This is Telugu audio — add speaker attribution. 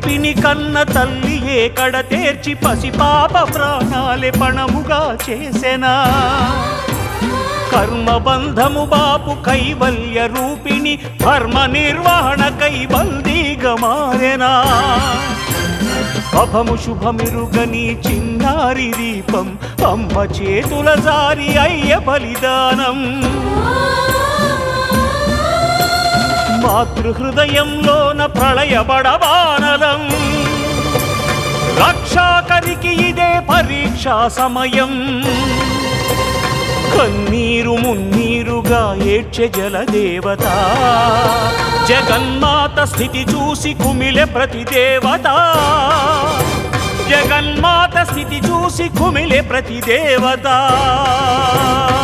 Speaker 1: కలిపిని కన్న తల్లి ఏ కడ తీర్చి పసిపాప ప్రాణాలే పణముగా చేసెనా కర్మబంధము బాపు కైవల్య రూపిణి ధర్మ నిర్వహణ కైవల్దీగా మారెనా అభము శుభమిరుగని చిన్నారి దీపం అమ్మ చేతుల జారి అయ్య బలిదానం మాతృహృదయంలోన ప్రళయబడబానలం రక్షాకరికి ఇదే పరీక్షా సమయం కన్నీరు మున్నీరుగా ఏడ్చె జలదేవత జగన్మాత స్థితి చూసి కుమిలె ప్రతి దేవత జగన్మాత స్థితి చూసి కుమిలె ప్రతి దేవత